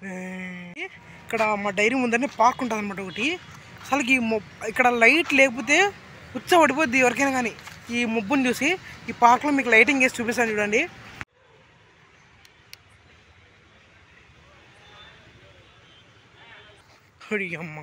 ఇక్కడ మా dairy ముందరనే park ఉంటుంది అనమాట ఒకటి అసలు ఈ మొ ఇక్కడ లైట్ లేకపోతే ఉచ్చ పడిపోద్ది ఎవరికైనా కానీ ఈ ముబ్బుని చూసి ఈ పార్క్లో మీకు లైటింగ్ వేసి చూపిస్తాను చూడండి అడి అమ్మ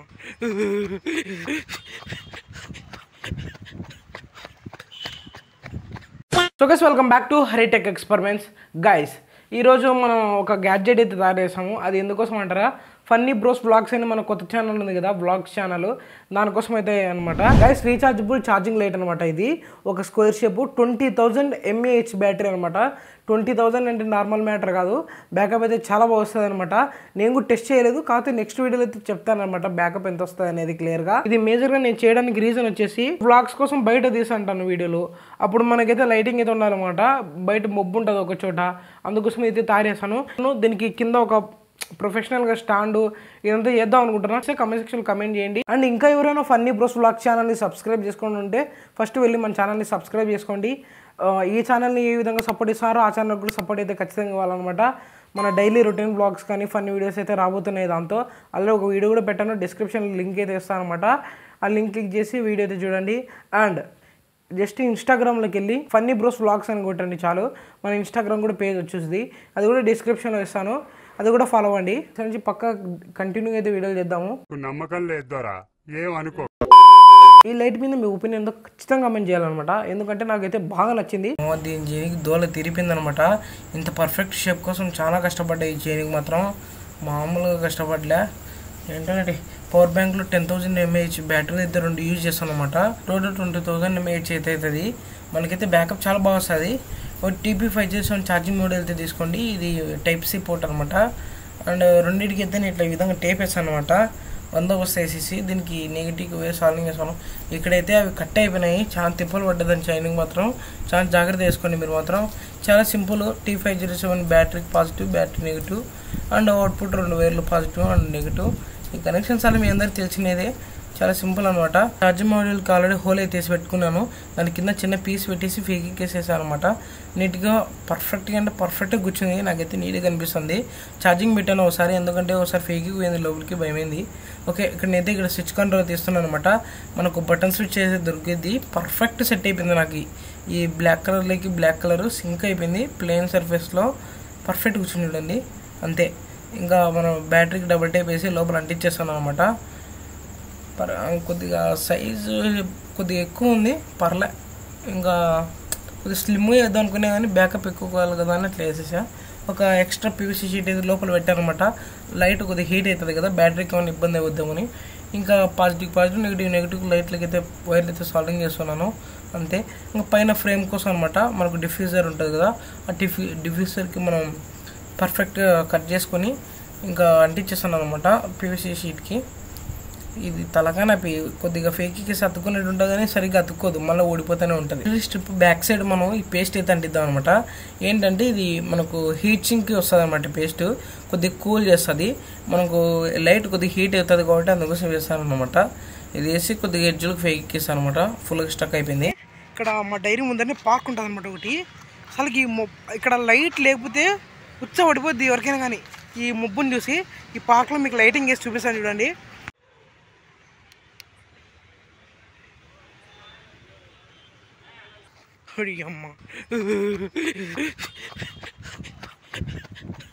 so guys welcome back to Haritech experiments guys ఈరోజు మనం ఒక గ్యాడ్జెట్ అయితే తయారు చేసాము అది ఎందుకోసం అంటారా ఫన్నీ బ్రోస్ బ్లాగ్స్ అని మన కొత్త ఛానల్ ఉంది కదా బ్లాగ్స్ ఛానల్ దానికోసం అయితే అనమాట గైస్ రీఛార్జబుల్ ఛార్జింగ్ లైట్ అనమాట ఇది ఒక square shape twenty thousand mAh battery అనమాట ట్వంటీ థౌజండ్ అంటే నార్మల్ మ్యాటర్ కాదు బ్యాకప్ అయితే చాలా బాగా వస్తుంది అనమాట నేను కూడా టెస్ట్ చేయలేదు కాకపోతే నెక్స్ట్ వీడియోలో అయితే చెప్తాను అనమాట బ్యాకప్ ఎంత వస్తుంది అనేది క్లియర్గా ఇది మేజర్గా నేను చేయడానికి రీజన్ వచ్చేసి వ్లాగ్స్ కోసం బయట తీసి అంటాను వీడియోలు అప్పుడు మనకైతే లైటింగ్ అయితే ఉండాలన్నమాట బయట మొబ్బు ఉంటుంది ఒక చోట అందుకోసం అయితే తయారు చేశాను నేను దీనికి కింద ఒక ప్రొఫెషనల్గా స్టాండ్ ఇదంతా చేద్దాం అనుకుంటున్నా కమెంట్ సెక్షన్ కమెంట్ చేయండి అండ్ ఇంకా ఎవరైనా ఫన్నీ బ్రోస్ వ్లాగ్ ఛానల్ని సబ్స్క్రైబ్ చేసుకొని ఉంటే ఫస్ట్ వెళ్ళి మన ఛానల్ని సబ్స్క్రైబ్ చేసుకోండి ఆ, ఈ ఛానల్ని ఏ విధంగా సపోర్ట్ ఇస్తారో ఆ ఛానల్ కూడా సపోర్ట్ అయితే ఖచ్చితంగా ఇవ్వాలన్నమాట మన డైలీ రొటీన్ బ్లాగ్స్ కానీ ఫన్నీ వీడియోస్ అయితే రాబోతున్నాయి దాంతో అలాగే ఒక వీడియో కూడా పెట్టాను డిస్క్రిప్షన్ లింక్ అయితే ఇస్తాను అనమాట ఆ లింక్ క్లిక్ చేసి వీడియో అయితే చూడండి అండ్ జస్ట్ ఇన్స్టాగ్రామ్లోకి వెళ్ళి ఫన్నీ బ్రోస్ వ్లాగ్స్ అని కొట్టండి చాలు మన ఇన్స్టాగ్రామ్ కూడా పేజ్ వచ్చేసింది అది కూడా డిస్క్రిప్షన్లో ఇస్తాను అది కూడా ఫాలో అవ్వండి ఇక్కడ నుంచి పక్క కంటిన్యూ అయితే వీడియోలు చేద్దాము నాకు నమ్మకం లేదు దొరా ఏం అనుకో ఈ లైట్ మీద మీ ఒపీనియన్ ఎంతో ఖచ్చితంగా కమెంట్ చేయాలన్నమాట ఎందుకంటే నాకైతే బాగా నచ్చింది దీని జైనికి దోల తిరిపింది అనమాట ఇంత పర్ఫెక్ట్ షేప్ కోసం చాలా కష్టపడ్డా ఈ జైనికి మాత్రం మామూలుగా కష్టపడలే ఏంటంటే పవర్ బ్యాంక్లో టెన్ థౌసండ్ ఎంఏహెచ్ బ్యాటరీ అయితే రెండు యూజ్ చేస్తాను అనమాట టోటల్ ట్వంటీ థౌసండ్ ఎంఏహెచ్ అయితే అవుతుంది మనకైతే బ్యాకప్ చాలా బాగా వస్తుంది ఒక TP five G seven charging model అయితే తీసుకోండి ఇది టైప్ సి పోర్ట్ అనమాట అండ్ రెండింటికి అయితే నేను ఇట్లా ఈ విధంగా టేప్ వేస్తాను అనమాట బందోబస్తు వేసేసి దీనికి నెగిటివ్ వే సాల్వింగ్ వేసాను ఇక్కడైతే అవి కట్ అయిపోయినాయి చాలా తిప్పలు పడ్డదని చైనింగ్ మాత్రం చాలా జాగ్రత్త వేసుకోండి మీరు మాత్రం చాలా simple T five zero seven battery positive battery negative and output రెండు వేర్లు పాజిటివ్ అండ్ నెగిటివ్ ఈ కనెక్షన్స్ అలా మీ అందరికి తెలిసినదే చాలా సింపుల్ అనమాట ఛార్జింగ్ మాడ్యూల్కి ఆల్రెడీ హోల్ అయితే వేసి పెట్టుకున్నాను దాని కింద చిన్న పీస్ పెట్టేసి ఫేకికేసేసాను అనమాట నీట్గా పర్ఫెక్ట్గా అంటే పర్ఫెక్ట్గా కూర్చుంది నాకైతే నీట్గా కనిపిస్తుంది ఛార్జింగ్ పెట్టాను ఒకసారి ఎందుకంటే ఒకసారి ఫేకి పోయింది లోపలికి భయమైంది ఓకే ఇక్కడ నేనైతే ఇక్కడ స్విచ్ కంట్రోల్ తీస్తున్నాను అనమాట మనకు బటన్ స్విచ్ అయితే దొరికింది పర్ఫెక్ట్ సెట్ అయిపోయింది నాకు ఈ బ్లాక్ కలర్లోకి బ్లాక్ కలర్ సింక్ అయిపోయింది ప్లెయిన్ సర్ఫేస్లో పర్ఫెక్ట్ కూర్చుని చూడండి అంతే ఇంకా మనం బ్యాటరీకి డబుల్ టైప్ వేసి లోపల అంటించేస్తాను అనమాట పర్ కొద్దిగా సైజు కొద్దిగా ఎక్కువ ఉంది పర్లే ఇంకా కొద్దిగా స్లిమ్గా వేద్దాం అనుకునే కానీ బ్యాకప్ ఎక్కువ కావాలి కదా అని అట్లా వేసేసా ఒక ఎక్స్ట్రా పీవీసీ షీట్ అయితే లోపల పెట్టారనమాట లైట్ కొద్దిగా హీట్ అవుతుంది కదా బ్యాటరీకి ఏమైనా ఇబ్బంది అవుద్దామని ఇంకా పాజిటివ్ పాజిటివ్ నెగిటివ్ నెగిటివ్ లైట్లకి అయితే వైర్లు అయితే సాల్వింగ్ చేస్తున్నాను అంతే ఇంకా పైన ఫ్రేమ్ కోసం అనమాట మనకు డిఫ్యూజర్ ఉంటుంది కదా ఆ డిఫ్యూ డిఫ్యూజర్కి మనం పర్ఫెక్ట్గా కట్ చేసుకొని ఇంకా అంటించేస్తున్నాను అనమాట పీవీసీ షీట్కి ఇది తలకాన కొద్దిగా ఫేక్కి అతుక్కునేట్టు ఉంటుంది కానీ సరిగ్గా అతుక్కోదు మళ్ళీ ఓడిపోతూనే ఉంటుంది స్ట్రిప్ బ్యాక్ సైడ్ మనం ఈ పేస్ట్ అయితే అంటిద్దాం అనమాట ఏంటంటే ఇది మనకు హీట్ సింక్ వస్తుంది అనమాట పేస్ట్ కొద్దిగా కూల్ చేస్తుంది మనకు లైట్ కొద్దిగా హీట్ అవుతుంది కాబట్టి అందుకోసం వేస్తాను అనమాట ఇది వేసి కొద్దిగా ఎడ్జులకు ఫేక్ ఇస్తాను అనమాట ఫుల్గా స్టక్ అయిపోయింది ఇక్కడ మా డైరీ ముందరనే పార్క్ ఉంటుంది అనమాట ఒకటి అసలు ఈ మొ ఇక్కడ లైట్ లేకపోతే ఉచ్చ పడిపోద్ది ఎవరికైనా కానీ ఈ ముబ్బుని చూసి ఈ పార్క్లో మీకు లైటింగ్ వేసి చూపిస్తాను చూడండి అడి అమ్మ